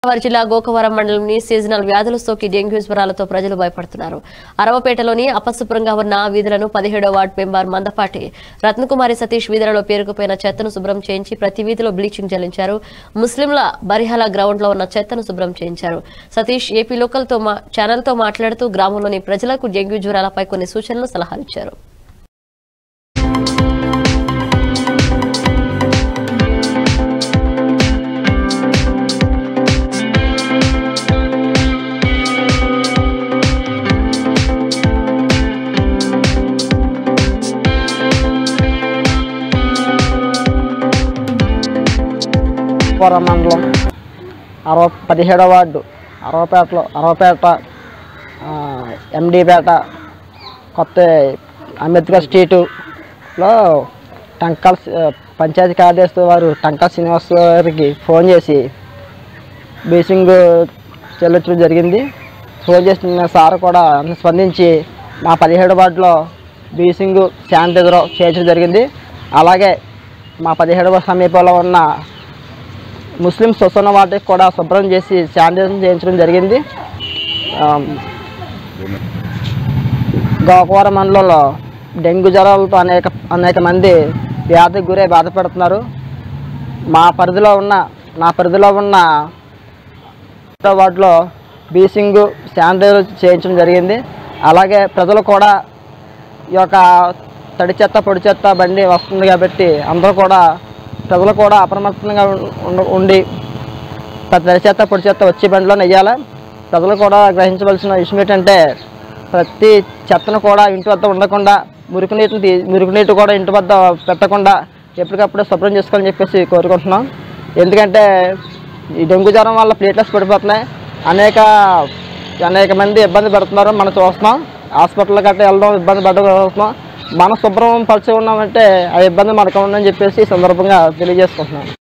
గోదావరి జిల్లా గోకవరం మండలంని సీజనల్ వ్యాధులు సోకి డెంగ్యూ జ్వరాలతో ప్రజలు భయపడుతున్నారు అరవపేటలోని అపశుభ్రంగా ఉన్న వీధులను పదిహేడో వార్డు మెంబర్ మందపాటి రత్నకుమారి సతీష్ వీధులలో పేరుకుపోయిన చెత్తను శుభ్రం చేయించి ప్రతి వీధిలో బ్లీచింగ్ జల్లించారు ముస్లింల బరిహాల గ్రౌండ్ లో ఉన్న చెత్తను శుభ్రం చేయించారు సతీష్ ఏపీ లోకల్ తో మా- ఛానల్ తో మాట్లాడుతూ గ్రామంలోని ప్రజలకు డెంగ్యూ జ్వరాలపై కొన్ని సూచనలు సలహాలు ఇచ్చారు పురం మండలం అరవ పదిహేడవ వార్డు అరవపేటలో అరవపేట ఆ, ఎండీపేట కొత్త అంబేద్కర్ స్ట్రీటులో టంకాల సి- పంచాయతీ కార్యదర్శి వారు టంకా శ్రీనివాస్ గారికి ఫోన్ చేసి బీసింగ్ చెల్లించడం జరిగింది ఫోన్ చేసిన సార్ కూడా స్పందించి మా పదిహేడు వార్డులో బీసింగ్ శానిటైజర్ చేయించడం జరిగింది అలాగే మా పదిహేడవ సమీపంలో ఉన్న ముస్లిం సొసైన వాటికి కూడా శుభ్రం చేసి శానిటైజర్ చేయించడం జరిగింది ఆమ్, గోకవరం మండలంలో డెంగ్యూ జ్వరాలతో అనేక అనేక మంది వ్యాధికి గురై బాధపడుతున్నారు మా పరిధిలో ఉన్న నా పరిధిలో ఉన్న వాటిలో బీసింగ్ శానిటైజర్ చేయించడం జరిగింది అలాగే ప్రజలు కూడా ఈ యొక్క తడి చెత్త పొడి చెత్త బండి వస్తుంది కాబట్టి అందరూ కూడా ప్రజలు కూడా అప్రమత్తంగా ఉండ- ఉండి తడి చెత్త పొడి చెత్త వచ్చే బండిలో నెయ్యాలి ప్రజలు కూడా గ్రహించవలసిన విషయం ఏంటంటే ప్రతి చెత్తను కూడా ఇంటి వద్ద ఉండకుండా మురికి నీటిని తీ మురికి నీటి కూడా ఇంటి వద్ద పెట్టకుండా ఎప్పటికప్పుడు శుభ్రం చేసుకోవాలని చెప్పేసి కోరుకుంటున్నాం ఎందుకంటే ఈ డెంగ్యూ జ్వరం వల్ల ప్లేట్లెట్స్ పడిపోతున్నాయి అనేక అనేక మంది ఇబ్బంది పడుతున్నారు మనం చూస్తున్నాం హాస్పిటల్ గట్రా వెళ్ళడం ఇబ్బంది పడుతున్నాం మనం శుభ్రం పరిచి ఉన్నామంటే ఆ ఇబ్బంది మనకు ఉందని చెప్పేసి ఈ సందర్భంగా తెలియజేసుకుంటున్నాం